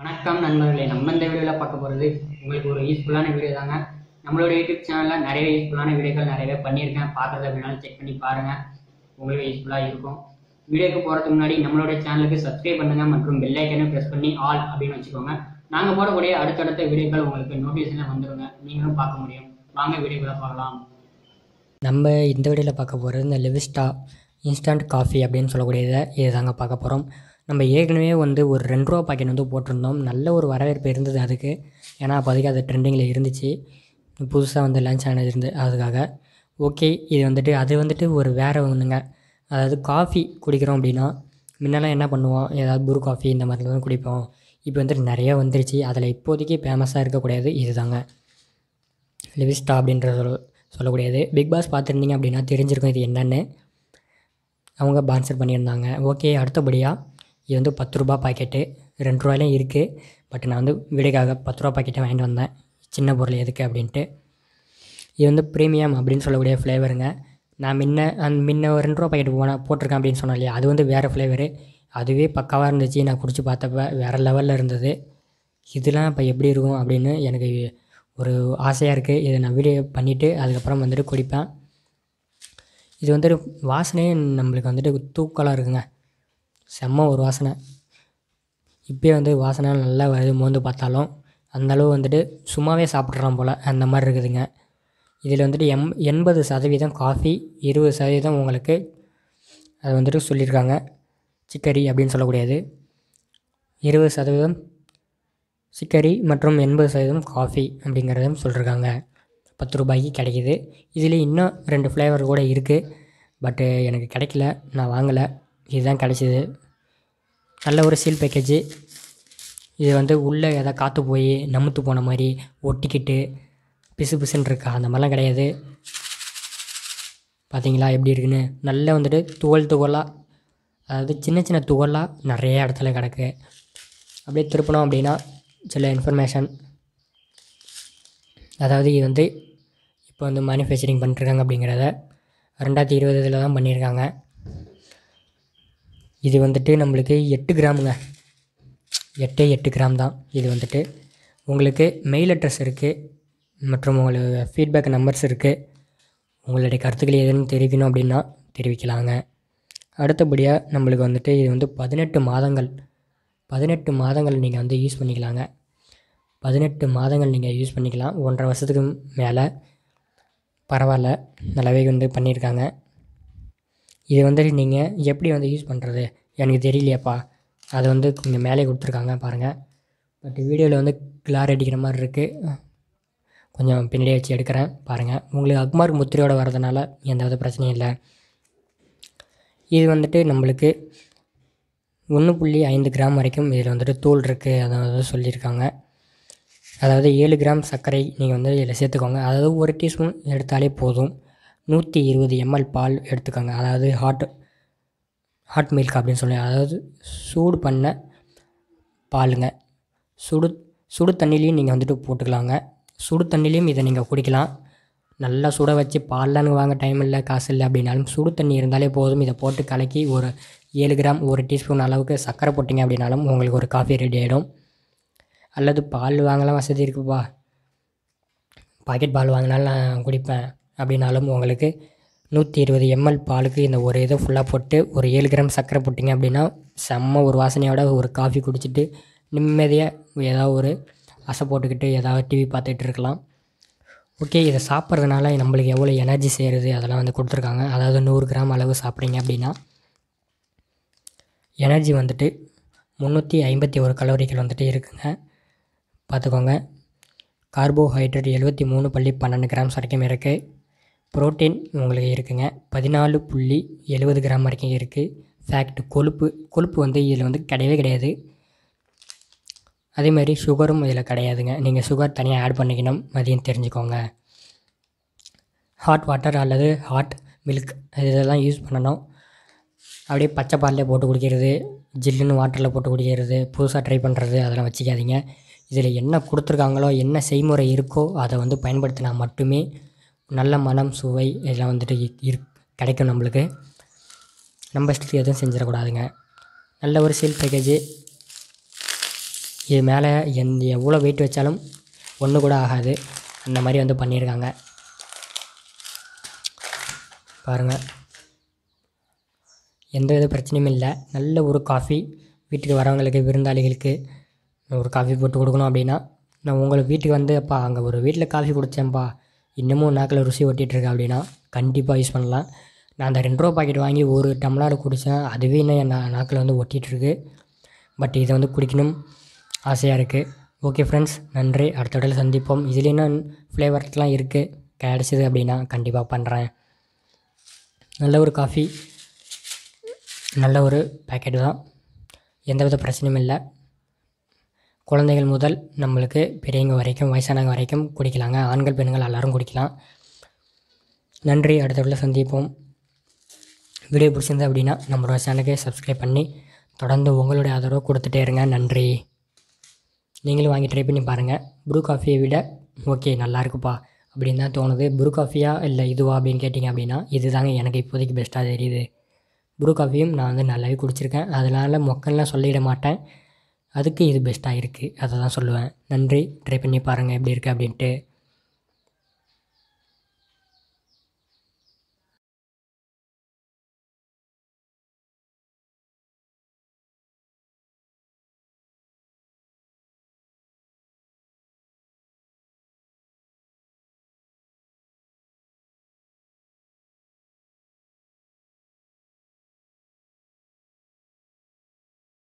வணக்கம் நண்பர்களே நம்ம இந்த வீடியோவில் பார்க்க போகிறது உங்களுக்கு ஒரு யூஸ்ஃபுல்லான வீடியோ தாங்க நம்மளோட யூடியூப் சேனலில் நிறைய யூஸ்ஃபுல்லான வீடியோக்கள் நிறையவே பண்ணியிருக்கேன் பார்க்குறது அப்படின்னாலும் செக் பண்ணி பாருங்கள் உங்களுக்கு யூஸ்ஃபுல்லாக இருக்கும் வீடியோக்கு போகிறதுக்கு முன்னாடி நம்மளோட சேனலுக்கு சப்ஸ்கிரைப் பண்ணுங்கள் மற்றும் பெல் ஐக்கனையும் ப்ரெஸ் பண்ணி ஆல் அப்படின்னு வச்சுக்கோங்க நாங்கள் போடக்கூடிய அடுத்தடுத்த வீடியோக்கள் உங்களுக்கு நோட்டிஃபிகேஷனில் வந்துருங்க நீங்களும் பார்க்க முடியும் வாங்க வீடியோக்குள்ள பார்க்கலாம் நம்ம இந்த வீடியோவில் பார்க்க போகிறது இந்த லிவிஸ்டா இன்ஸ்டன்ட் காஃபி அப்படின்னு சொல்லக்கூடியதை இது தாங்க பார்க்க போகிறோம் நம்ம ஏற்கனவே வந்து ஒரு ரெண்டு ரூபா பாக்கெட் வந்து போட்டிருந்தோம் நல்ல ஒரு வரவேற்பு இருந்தது அதுக்கு ஏன்னா அப்போதைக்கு அது ட்ரெண்டிங்கில் இருந்துச்சு புதுசாக வந்து லான்ச் ஆனது இருந்து அதுக்காக ஓகே இது வந்துட்டு அது வந்துட்டு ஒரு வேறு ஒன்றுங்க அதாவது காஃபி குடிக்கிறோம் அப்படின்னா முன்னெல்லாம் என்ன பண்ணுவோம் ஏதாவது புரு காஃபி இந்த மாதிரிலாம் தான் குடிப்போம் இப்போ வந்துட்டு நிறைய வந்துருச்சு அதில் இப்போதைக்கு ஃபேமஸாக இருக்கக்கூடியது இதுதாங்க லிவிஸ்டா அப்படின்ற சொல்ல சொல்லக்கூடியது பிக் பாஸ் பார்த்துருந்தீங்க அப்படின்னா தெரிஞ்சிருக்கும் இது என்னென்னு அவங்க பான்சர் பண்ணியிருந்தாங்க ஓகே அடுத்தபடியாக இது வந்து பத்து ரூபா பாக்கெட்டு ரெண்டு ரூபாயிலும் இருக்குது பட் நான் வந்து வீடுக்காக பத்து ரூபா பாக்கெட்டை வாங்கிட்டு வந்தேன் சின்ன பொருள் எதுக்கு அப்படின்ட்டு இது வந்து ப்ரீமியம் அப்படின்னு சொல்லக்கூடிய ஃப்ளேவருங்க நான் முன்ன அந்த முன்ன ஒரு ரெண்டு ரூபா பாக்கெட் போனேன் போட்டிருக்கேன் அப்படின்னு சொன்னேன் இல்லையா அது வந்து வேறு ஃப்ளேவரு அதுவே பக்காவாக இருந்துச்சு நான் குடிச்சு பார்த்தப்ப வேறு லெவலில் இருந்தது இதெல்லாம் இப்போ எப்படி இருக்கும் அப்படின்னு எனக்கு ஒரு ஆசையாக இருக்குது இதை நான் வீடியோ பண்ணிவிட்டு அதுக்கப்புறம் வந்துட்டு குடிப்பேன் இது வந்துட்டு வாசனையே நம்மளுக்கு வந்துட்டு தூக்கலாக இருக்குங்க செம்ம ஒரு வாசனை இப்போயே வந்து வாசனை நல்லா வருது மோந்து பார்த்தாலும் அந்தளவு வந்துட்டு சும்மாவே சாப்பிட்றான் போல் அந்த மாதிரி இருக்குதுங்க இதில் வந்துட்டு எம் எண்பது சதவீதம் காஃபி இருபது சதவீதம் உங்களுக்கு அது வந்துட்டு சொல்லியிருக்காங்க சிக்கரி அப்படின்னு சொல்லக்கூடியது இருபது சதவீதம் சிக்கரி மற்றும் எண்பது சதவீதம் காஃபி அப்படிங்கிறதும் சொல்லியிருக்காங்க பத்து ரூபாய்க்கு கிடைக்கிது இதில் இன்னும் ரெண்டு ஃப்ளேவர் கூட இருக்குது பட்டு எனக்கு கிடைக்கல நான் வாங்கலை இதுதான் கிடைச்சிது நல்ல ஒரு சீல் பேக்கேஜு இது வந்து உள்ளே எதாவது காற்று போய் நமுத்து போன மாதிரி ஒட்டிக்கிட்டு பிசு பிசுன்னு இருக்கா அந்த மாதிரிலாம் கிடையாது பார்த்தீங்களா எப்படி இருக்குன்னு நல்லா வந்துட்டு துகள் துகளாக அதாவது சின்ன சின்ன துகளாக நிறைய இடத்துல கிடக்கு அப்படியே திருப்பினோம் அப்படின்னா சில இன்ஃபர்மேஷன் அதாவது இது வந்து இப்போ வந்து மேனுஃபேக்சரிங் பண்ணிட்டுருக்காங்க அப்படிங்கிறத ரெண்டாயிரத்தி இருபதில் தான் பண்ணியிருக்காங்க இது வந்துட்டு நம்மளுக்கு எட்டு கிராமுங்க எட்டே எட்டு கிராம் தான் இது வந்துட்டு உங்களுக்கு மெயில் அட்ரஸ் இருக்குது மற்றும் உங்களுக்கு ஃபீட்பேக் நம்பர்ஸ் இருக்குது உங்களுடைய கருத்துக்கள் எதுன்னு தெரிவிக்கணும் அப்படின்னா தெரிவிக்கலாங்க அடுத்தபடியாக நம்மளுக்கு வந்துட்டு இது வந்து பதினெட்டு மாதங்கள் பதினெட்டு மாதங்கள் நீங்கள் வந்து யூஸ் பண்ணிக்கலாங்க பதினெட்டு மாதங்கள் நீங்கள் யூஸ் பண்ணிக்கலாம் ஒன்றரை வருஷத்துக்கு மேலே பரவாயில்ல நல்லாவே வந்து பண்ணியிருக்காங்க இது வந்து நீங்கள் எப்படி வந்து யூஸ் பண்ணுறது எனக்கு தெரியலையாப்பா அது வந்து கொஞ்சம் மேலே கொடுத்துருக்காங்க பாருங்கள் பட் வீடியோவில் வந்து கிளார் அடிக்கிற மாதிரி இருக்குது கொஞ்சம் பின்னாடியே வச்சு எடுக்கிறேன் பாருங்கள் உங்களுக்கு அக்மார்க் முத்திரையோடு வரதுனால எந்த வித பிரச்சனையும் இல்லை இது வந்துட்டு நம்மளுக்கு ஒன்று புள்ளி ஐந்து கிராம் வரைக்கும் இதில் வந்துட்டு தூள் இருக்குது அதை வந்து சொல்லியிருக்காங்க அதாவது ஏழு கிராம் சர்க்கரை நீங்கள் வந்து இதில் சேர்த்துக்கோங்க அதாவது ஒரு டீஸ்பூன் எடுத்தாலே போதும் நூற்றி இருபது எம்எல் பால் எடுத்துக்கோங்க அதாவது ஹாட் ஹாட் மில்க் அப்படின்னு சொல்லி அதாவது சூடு பண்ண பாலுங்க சுடு சுடு தண்ணிலையும் நீங்கள் வந்துட்டு போட்டுக்கலாங்க சுடு தண்ணிலையும் இதை நீங்கள் குடிக்கலாம் நல்லா சுட வச்சு பால்லாம் வாங்க டைம் இல்லை காசு இல்லை அப்படின்னாலும் சுடு தண்ணி இருந்தாலே போதும் இதை போட்டு கலக்கி ஒரு ஏழு கிராம் ஒரு டீஸ்பூன் அளவுக்கு சர்க்கரை போட்டிங்க அப்படின்னாலும் உங்களுக்கு ஒரு காஃபி ரெடி ஆகிடும் அல்லது பால் வாங்கலாம் வசதி இருக்குப்பா பாக்கெட் பால் வாங்கினாலும் நான் குடிப்பேன் அப்படின்னாலும் உங்களுக்கு நூற்றி இருபது எம்எல் பாலுக்கு இந்த ஒரு இதை ஃபுல்லாக போட்டு ஒரு ஏழு கிராம் சர்க்கரை போட்டிங்க அப்படின்னா செம்ம ஒரு வாசனையோட ஒரு காஃபி குடிச்சிட்டு நிம்மதியாக ஏதாவது ஒரு அசை போட்டுக்கிட்டு ஏதாவது டிவி பார்த்துட்டு இருக்கலாம் ஓகே இதை சாப்பிட்றதுனால நம்மளுக்கு எவ்வளோ எனர்ஜி சேருது அதெல்லாம் வந்து கொடுத்துருக்காங்க அதாவது நூறு கிராம் அளவு சாப்பிட்றீங்க அப்படின்னா எனர்ஜி வந்துட்டு முந்நூற்றி ஐம்பத்தி ஒரு கலோரிகள் வந்துட்டு இருக்குங்க பார்த்துக்கோங்க கார்போஹைட்ரேட் எழுபத்தி மூணு புள்ளி பன்னெண்டு கிராம்ஸ் வரைக்கும் இருக்குது புரோட்டீன் உங்களுக்கு இருக்குங்க பதினாலு புள்ளி எழுபது கிராம் வரைக்கும் இருக்குது ஃபேக்ட் கொழுப்பு கொழுப்பு வந்து இதில் வந்து கிடையவே கிடையாது அதே மாதிரி சுகரும் இதில் கிடையாதுங்க நீங்கள் சுகர் தனியாக ஆட் பண்ணிக்கணும் அதையும் தெரிஞ்சுக்கோங்க ஹாட் வாட்டர் அல்லது ஹாட் மில்க் இதெல்லாம் யூஸ் பண்ணணும் அப்படியே பச்சை பாலில் போட்டு குடிக்கிறது ஜில்லுன்னு வாட்டரில் போட்டு குடிக்கிறது புதுசாக ட்ரை பண்ணுறது அதெல்லாம் வச்சுக்காதீங்க இதில் என்ன கொடுத்துருக்காங்களோ என்ன செய்முறை இருக்கோ அதை வந்து பயன்படுத்தினா மட்டுமே நல்ல மனம் சுவை இதெல்லாம் வந்துட்டு இ- இரு கிடைக்கும் நம்மளுக்கு நம்ம இஷ்டத்துக்கு எதுவும் செஞ்சிடக்கூடாதுங்க நல்ல ஒரு சேல் பேக்கேஜு இது மேலே எந் எவ்வளோ வெயிட் வச்சாலும் ஒன்று கூட ஆகாது அந்த மாதிரி வந்து பண்ணியிருக்காங்க பாருங்கள் எந்த வித பிரச்சனையும் இல்லை நல்ல ஒரு காஃபி வீட்டுக்கு வரவங்களுக்கு விருந்தாளிகளுக்கு ஒரு காஃபி போட்டு கொடுக்கணும் அப்படின்னா நான் உங்களை வீட்டுக்கு வந்து அப்பா அங்கே ஒரு வீட்டில் காஃபி குடித்தேன்ப்பா இன்னமும் நாக்கில் ருசி ஒட்டிகிட்டு இருக்கு அப்படின்னா கண்டிப்பாக யூஸ் பண்ணலாம் நான் அந்த ரெண்டு ரூபா பாக்கெட் வாங்கி ஒரு டம்ளர் குடித்தேன் அதுவே இன்னும் என் நா- நாக்கில் வந்து ஒட்டிகிட்டு இருக்கு பட் இதை வந்து குடிக்கணும் ஆசையாக இருக்குது ஓகே ஃப்ரெண்ட்ஸ் நன்றி அடுத்த தடவை சந்திப்போம் இதில் இன்னும் ஃப்ளேவர்ஸ்லாம் இருக்குது கிடச்சிது அப்படின்னா கண்டிப்பாக பண்ணுறேன் நல்ல ஒரு காஃபி நல்ல ஒரு பேக்கெட் தான் எந்தவித பிரச்சனையும் இல்லை குழந்தைகள் முதல் நம்மளுக்கு பெரியவங்க வரைக்கும் வயசானவங்க வரைக்கும் குடிக்கலாங்க ஆண்கள் பெண்கள் எல்லாரும் குடிக்கலாம் நன்றி அடுத்த வீடியோல சந்திப்போம் வீடியோ பிடிச்சிருந்தது அப்படின்னா நம்மளோட சேனலுக்கு சப்ஸ்கிரைப் பண்ணி தொடர்ந்து உங்களுடைய ஆதரவு கொடுத்துட்டே இருங்க நன்றி நீங்களும் வாங்கி ட்ரை பண்ணி பாருங்கள் ப்ரூ காஃபியை விட ஓகே நல்லா இருக்குப்பா அப்படின்னு தான் தோணுது ப்ரூ காஃபியா இல்லை இதுவா அப்படின்னு கேட்டிங்க அப்படின்னா இதுதாங்க எனக்கு இப்போதைக்கு பெஸ்ட்டாக தெரியுது ப்ரூ காஃபியும் நான் வந்து நல்லாவே குடிச்சிருக்கேன் அதனால் மொக்கெல்லாம் சொல்லிட மாட்டேன் அதுக்கு இது பெஸ்ட்டாக இருக்குது அதை தான் சொல்லுவேன் நன்றி ட்ரை பண்ணி பாருங்கள் எப்படி இருக்குது அப்படின்ட்டு